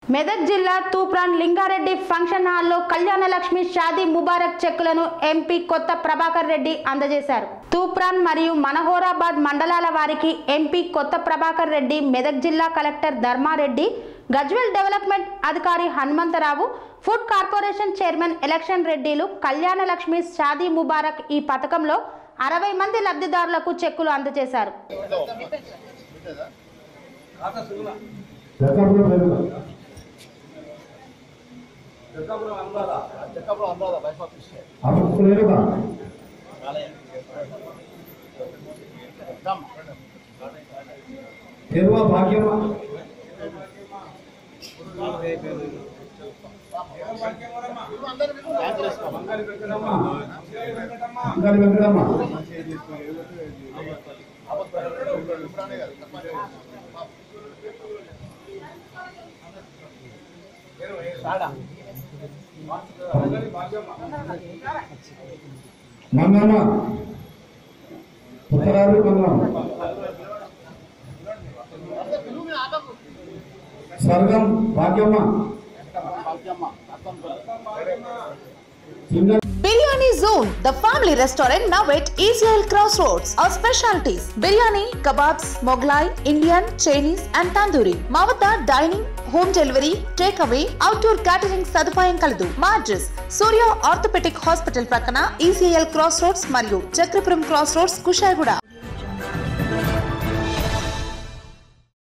మెదక్ జిల్లా తూప్రాన్ లింగారెడ్డి ఫంక్షన్ హాల్లో కళ్యాణ లక్ష్మి షాదీ ముబారక్ చెక్కులను ఎంపీ కొత్త ప్రభాకర్ రెడ్డి అందజేశారు తూప్రాన్ మరియు మనహోరాబాద్ మండలాల వారికి ఎంపీ కొత్త ప్రభాకర్ రెడ్డి మెదక్ జిల్లా కలెక్టర్ ధర్మారెడ్డి గజ్వెల్ డెవలప్మెంట్ అధికారి Hanumantharao food corporation chairman election రెడ్డిలు కళ్యాణ లక్ష్మి షాదీ ముబారక్ ఈ పథకంలో అరవై మంది లబ్ధిదారులకు చెక్కులు అందజేశారు దశాపురం పెరుగు అప్పుడు లేరుగా తెరువ భాగ్యమా అంగారి వెంకటమ్మ మంగమ్మ ఉత్తరాలు మంగమ్మ స్వర్గం భాగ్యమ్మ సింగ Biryani Zone, the family restaurant now at ECL Crossroads. Our specialties biryani, kebabs, Moglai, Indian, Chinese, and tandoori. మా వద్ద dining home delivery take away outdoor catering సదుపాయం కలదు మా అడ్రస్ సూర్య ఆర్థోపెటిక్ హాస్పిటల్ ప్రక్కన ఈసీఎల్ క్రాస్ రోడ్స్ మరియు Chakrapuram cross roads Kushaiguda